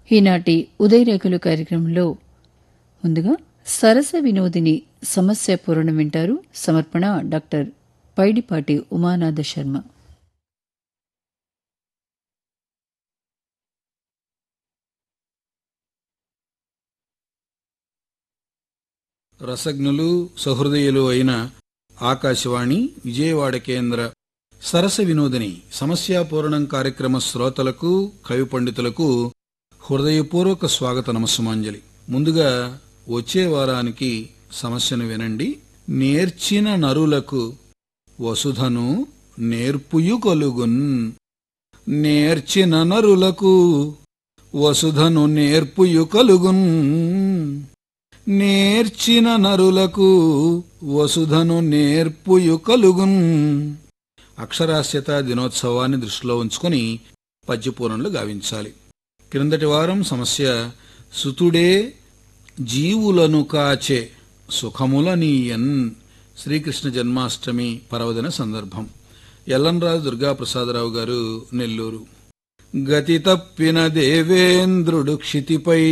ఈనాటి ఉదయరేఖలు కార్యక్రమంలో ముందుగా సరస వినోదిని సమస్య పూరణం వింటారు సమర్పణ డాక్టర్ పైడిపాటి ఉమానాథ శర్మ రసజ్ఞులు సహృదయులు అయిన ఆకాశవాణి విజయవాడ కేంద్ర సరస వినోదిని సమస్యాపూరణం కార్యక్రమ శ్రోతలకు కవి పండితులకు హృదయపూర్వక స్వాగత నమస్సుమాంజలి ముందుగా వచ్చే వారానికి సమస్యను వినండి నేర్చిన నరులకు వసుధను నేర్పుయు కలుగున్ నేర్చిన నరులకు వసుధను నేర్పుయు కలుగున్ నేర్చిన నరులకు వసుధను నేర్పుయు కలుగున్ అక్షరాస్యత దినోత్సవాన్ని దృష్టిలో ఉంచుకొని పద్యపూరణలు గావించాలి క్రిందటి వారం సమస్య సుతుడే జీవులను కాచే సుఖములనీయన్ శ్రీకృష్ణ జన్మాష్టమి పర్వదిన సందర్భం ఎల్లంరాజు దుర్గాప్రసాదరావు గారు నెల్లూరు గతి తప్పిన దేవేంద్రుడు క్షితిపై